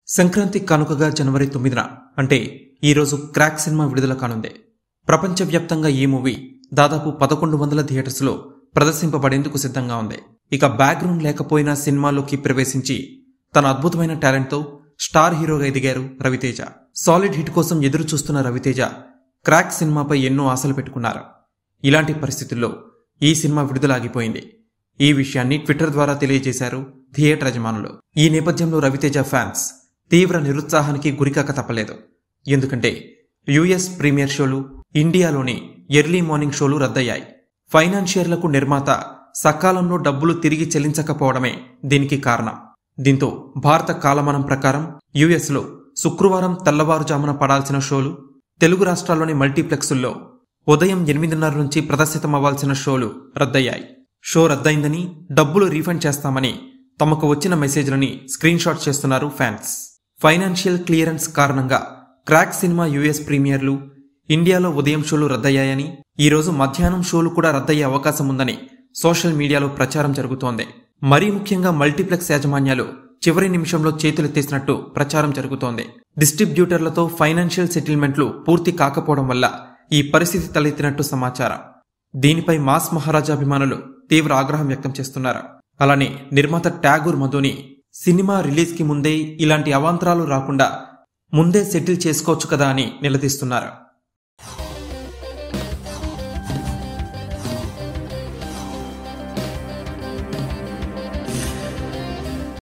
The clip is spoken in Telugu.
సంక్రాంతి కానుకగా జనవరి తొమ్మిదిన అంటే ఈరోజు క్రాక్ సినిమా విడుదల కానుంది ప్రపంచవ్యాప్తంగా ఈ మూవీ దాదాపు పదకొండు వందల థియేటర్స్లో ప్రదర్శింపబడేందుకు సిద్ధంగా ఉంది ఇక బ్యాక్గ్రౌండ్ లేకపోయినా సినిమాలోకి ప్రవేశించి తన అద్భుతమైన టాలెంట్తో స్టార్ హీరోగా ఎదిగారు రవితేజ సాలిడ్ హిట్ కోసం ఎదురు చూస్తున్న రవితేజ క్రాక్ సినిమాపై ఎన్నో ఆశలు పెట్టుకున్నారు ఇలాంటి పరిస్థితుల్లో ఈ సినిమా విడుదల ఆగిపోయింది ఈ విషయాన్ని ట్విట్టర్ ద్వారా తెలియజేశారు థియేటర్ యజమానులు ఈ నేపథ్యంలో రవితేజ ఫ్యాన్స్ తీవ్ర నిరుత్సాహానికి గురికాక తప్పలేదు ఎందుకంటే యుఎస్ ప్రీమియర్ షోలు ఇండియాలోని ఎర్లీ మార్నింగ్ షోలు రద్దయ్యాయి ఫైనాన్షియర్లకు నిర్మాత సకాలంలో డబ్బులు తిరిగి చెల్లించకపోవడమే దీనికి కారణం దీంతో భారత కాలమానం ప్రకారం యుఎస్లో శుక్రవారం తెల్లవారుజామున పడాల్సిన షోలు తెలుగు రాష్ట్రాల్లోని మల్టీప్లెక్సుల్లో ఉదయం ఎనిమిదిన్నర నుంచి ప్రదర్శితమవ్వాల్సిన షోలు రద్దయ్యాయి షో రద్దయిందని డబ్బులు రీఫండ్ చేస్తామని తమకు వచ్చిన మెసేజ్లని స్క్రీన్ షాట్ చేస్తున్నారు ఫ్యాన్స్ ఫైనాన్షియల్ క్లియరెన్స్ కారణంగా క్రాక్ సినిమా యుఎస్ ప్రీమియర్లు ఇండియాలో ఉదయం షోలు రద్దయ్యాయని ఈరోజు మధ్యాహ్నం షోలు కూడా రద్దయ్యే అవకాశం ఉందని సోషల్ మీడియాలో ప్రచారం జరుగుతోంది మరీ ముఖ్యంగా మల్టీప్లెక్స్ యాజమాన్యాలు చివరి నిమిషంలో చేతులెత్తేసినట్టు ప్రచారం జరుగుతోంది డిస్ట్రిబ్యూటర్లతో ఫైనాన్షియల్ సెటిల్మెంట్లు పూర్తి కాకపోవడం వల్ల ఈ పరిస్థితి తలెత్తినట్టు సమాచారం దీనిపై మాస్ మహారాజాభిమానులు తీవ్ర ఆగ్రహం వ్యక్తం చేస్తున్నారు అలానే నిర్మాత ట్యాగూర్ మధుని సినిమా రిలీజ్కి ముందే ఇలాంటి అవాంతరాలు రాకుండా ముందే సెటిల్ చేసుకోవచ్చు కదా అని నిలదీస్తున్నారు